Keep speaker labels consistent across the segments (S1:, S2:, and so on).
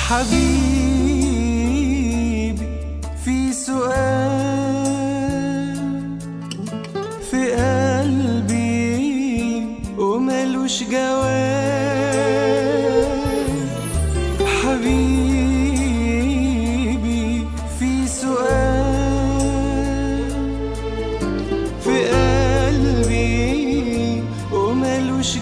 S1: حبيبي في سؤال في قلبي وملوش جواب حبيبي في سؤال في قلبي وملوش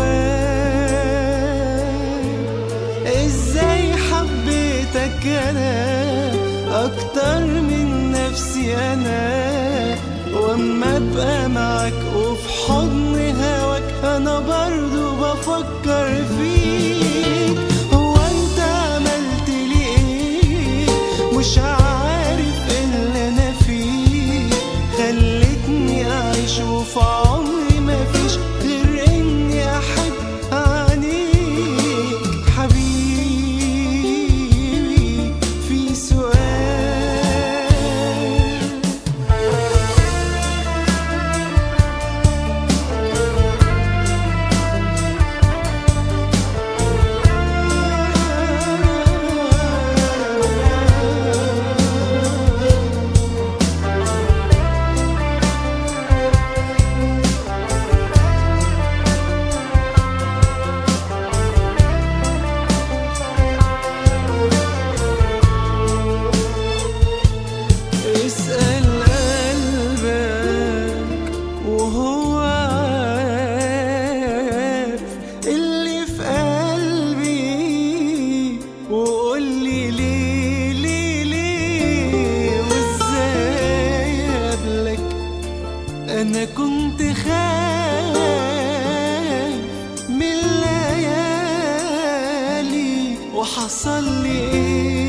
S1: جواب ازاي حبيتك انا اكتر من نفسي انا واما ابقى معاك وفي حضن هواك انا برضو بفكر فيك هو انت عملت لي ايه مش عارف اللي انا فيه خلتني اعيش وفي عمري مفيش غير اني احب عنيك حبيبي في سؤال اسأل قلبك وهو عارف اللي في قلبي وقول لي ليه ليه ليه وازاي قبلك انا كنت خايف من الليالي وحصل لي ايه